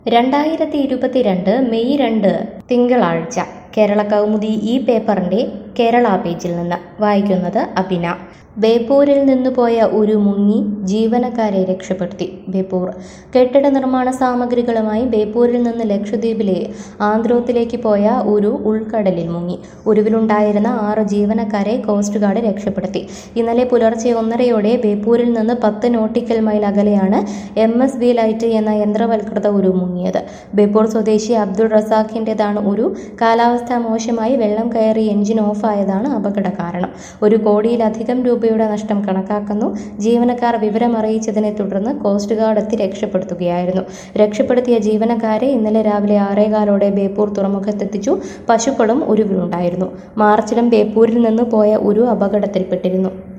രണ്ടായിരത്തി ഇരുപത്തിരണ്ട് മെയ് രണ്ട് തിങ്കളാഴ്ച കേരള കൗമുദി ഈ പേപ്പറിന്റെ കേരള പേജിൽ നിന്ന് വായിക്കുന്നത് അഭിന ബേപ്പൂരിൽ നിന്ന് പോയ ഒരു മുങ്ങി ജീവനക്കാരെ രക്ഷപ്പെടുത്തി ബേപ്പൂർ കെട്ടിട നിർമ്മാണ സാമഗ്രികളുമായി ബേപ്പൂരിൽ നിന്ന് ലക്ഷദ്വീപിലെ ആന്ധ്രോത്തിലേക്ക് പോയ ഒരു ഉൾക്കടലിൽ മുങ്ങി ഉരുവിലുണ്ടായിരുന്ന ആറ് ജീവനക്കാരെ കോസ്റ്റ് ഗാർഡ് രക്ഷപ്പെടുത്തി ഇന്നലെ പുലർച്ചെ ഒന്നരയോടെ ബേപ്പൂരിൽ നിന്ന് പത്ത് നോട്ടിക്കൽ മൈൽ അകലെയാണ് എം എസ് ബി ലൈറ്റ് എന്ന യന്ത്രവൽകൃത ഉരു മുങ്ങിയത് ബേപ്പൂർ സ്വദേശി അബ്ദുൾ റസാഖിൻ്റെതാണ് ഒരു കാലാവസ്ഥ മോശമായി വെള്ളം കയറി എഞ്ചിൻ ഓഫായതാണ് അപകട കാരണം ഒരു കോടിയിലധികം രൂപയുടെ നഷ്ടം കണക്കാക്കുന്നു ജീവനക്കാർ വിവരമറിയിച്ചതിനെ തുടർന്ന് കോസ്റ്റ് ഗാർഡ് എത്തി രക്ഷപ്പെടുത്തുകയായിരുന്നു രക്ഷപ്പെടുത്തിയ ജീവനക്കാരെ ഇന്നലെ രാവിലെ ആറേകാലോടെ ബേപ്പൂർ തുറമുഖത്തെത്തിച്ചു പശുക്കളും ഉരുവിലുണ്ടായിരുന്നു മാർച്ചിലും ബേപ്പൂരിൽ നിന്ന് പോയ ഉരു അപകടത്തിൽപ്പെട്ടിരുന്നു